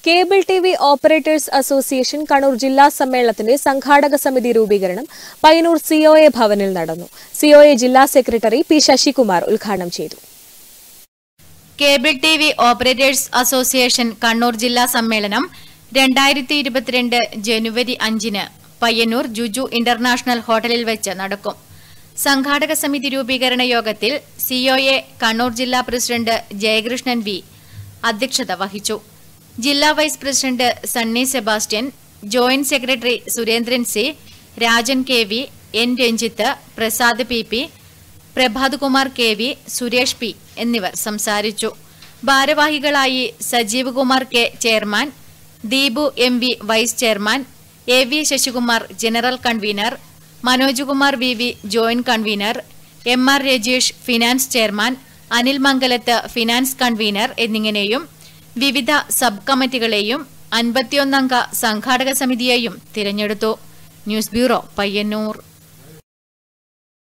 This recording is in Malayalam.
cable T V operators association Kannur ജില്ലാ സമ്മേളനത്തിന്റെ സംഘാടക സമിതി രൂപീകരണം പയ്യന്നൂർ സിഒഎ ഭവനിൽ നടന്നു സിഒഎ ജില്ലാ സെക്രട്ടറി പി ശശികുമാർ ഉദ്ഘാടനം ചെയ്തു cable T V operators association Kannur ജില്ലാ സമ്മേളനം രണ്ടായിരത്തി ഇരുപത്തിരണ്ട് ജനുവരി അഞ്ചിന് പയ്യന്നൂർ ജുജു ഇന്റർനാഷണൽ ഹോട്ടലിൽ വെച്ച് നടക്കും സംഘാടക സമിതി രൂപീകരണ യോഗത്തിൽ സിഒഎ കണ്ണൂർ ജില്ലാ പ്രസിഡന്റ് ജയകൃഷ്ണൻ വി അധ്യക്ഷത വഹിച്ചു ജില്ലാ vice president Sunny Sebastian joint secretary Surendran C Rajan K V N Ranjith Prasad P P Prabhath Kumar K V Suresh P എന്നിവർ സംസാരിച്ചു ഭാരവാഹികളായി Sajeev Kumar K chairman Deepu M V vice chairman A V Sasikumar general convener Manoj Kumar V V joint convener M R Rajeesh finance chairman Anil Mangalath finance convener എന്നിങ്ങനെയും വിവിധ സബ് കമ്മിറ്റികളെയും അൻപത്തിയൊന്നംഗ സംഘാടക സമിതിയെയും തിരഞ്ഞെടുത്തു ന്യൂസ് ബ്യൂറോ പയ്യന്നൂർ